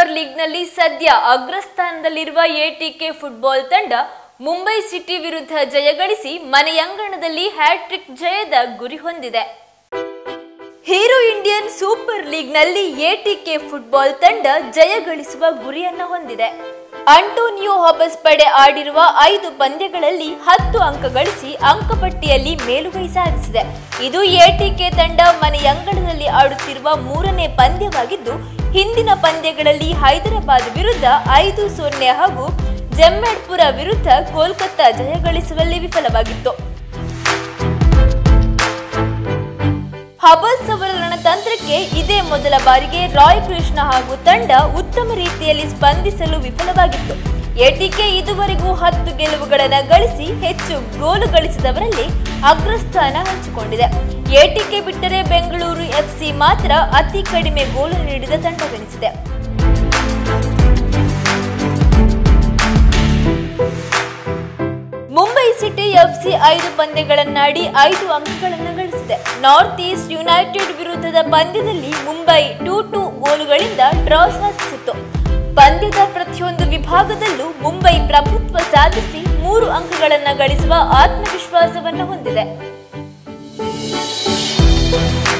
super ಲೀಗ್ನಲ್ಲಿ ಸದ್ಯ ಅಗ್ರಸ್ಥಾನದಲ್ಲಿರುವ ATK football ತಂಡ Mumbai city ವಿರುದ್ಧ ಜಯಗಳಿಸಿ ಮನೆಯಂಗಣದಲ್ಲಿ ಹ್ಯಾಟ್ರಿಕ್ ಜಯದ ಗುರಿ ಹೊಂದಿದೆ ಹೀರೋ ಇಂಡಿಯನ್ ಸೂಪರ್ ಲೀಗ್ನಲ್ಲಿ ಎಟಿಕೆ ಫುಟ್ಬಾಲ್ ತಂಡ ಜಯ ಗಳಿಸುವ ಗುರಿಯನ್ನ ಹೊಂದಿದೆ ಅಂಟೋನಿಯೋ ಹಾಬಸ್ ಪಡೆ ಆಡಿರುವ ಐದು ಪಂದ್ಯಗಳಲ್ಲಿ ಹತ್ತು ಅಂಕ ಗಳಿಸಿ ಅಂಕಪಟ್ಟಿಯಲ್ಲಿ ಮೇಲುಗೈ ಸಾಧಿಸಿದೆ ಇದು ಎಟಿಕೆ ತಂಡ ಮನೆಯಂಗಣದಲ್ಲಿ ಆಡುತ್ತಿರುವ ಮೂರನೇ ಪಂದ್ಯವಾಗಿದ್ದು ಹಿಂದಿನ ಪಂದ್ಯಗಳಲ್ಲಿ ಹೈದರಾಬಾದ್ ವಿರುದ್ಧ ಐದು ಸೊನ್ನೆ ಹಾಗೂ ಜಮ್ಮೆಡ್ಪುರ ವಿರುದ್ಧ ಕೋಲ್ಕತ್ತಾ ಜಯ ಗಳಿಸುವಲ್ಲಿ ವಿಫಲವಾಗಿತ್ತು ಹಬಸ್ ಅವರ ರಣತಂತ್ರಕ್ಕೆ ಇದೇ ಮೊದಲ ಬಾರಿಗೆ ರಾಯ್ ಕೃಷ್ಣ ಹಾಗೂ ತಂಡ ಉತ್ತಮ ರೀತಿಯಲ್ಲಿ ಸ್ಪಂದಿಸಲು ವಿಫಲವಾಗಿತ್ತು ಎಟಿಕೆ ಇದುವರೆಗೂ ಹತ್ತು ಗೆಲುವುಗಳನ್ನು ಗಳಿಸಿ ಹೆಚ್ಚು ಗೋಲು ಗಳಿಸಿದವರಲ್ಲಿ ಅಗ್ರಸ್ಥಾನ ಹಂಚಿಕೊಂಡಿದೆ ಎಟಿಕೆ ಬಿಟ್ಟರೆ ಬೆಂಗಳೂರು ಎಫ್ಸಿ ಮಾತ್ರ ಅತಿ ಕಡಿಮೆ ಗೋಲು ನೀಡಿದ ತಂಡವೆನಿಸಿದೆ ಮುಂಬೈ ಸಿಟಿ ಎಫ್ಸಿ ಐದು ಪಂದ್ಯಗಳನ್ನಾಡಿ ಐದು ಅಂಕಗಳನ್ನು ಗಳಿಸಿದೆ ನಾರ್ತ್ ಈಸ್ಟ್ ಯುನೈಟೆಡ್ ವಿರುದ್ಧದ ಪಂದ್ಯದಲ್ಲಿ ಮುಂಬೈ ಟೂ ಟೂ ಗೋಲುಗಳಿಂದ ಡ್ರಾ ಸಾಧಿಸಿತ್ತು ಪಂದ್ಯದ ಪ್ರತಿಯೊಂದು ವಿಭಾಗದಲ್ಲೂ ಮುಂಬೈ ಪ್ರಭುತ್ವ ಸಾಧಿಸಿ ಮೂರು ಅಂಕಗಳನ್ನು ಗಳಿಸುವ ಆತ್ಮವಿಶ್ವಾಸವನ್ನು ಹೊಂದಿದೆ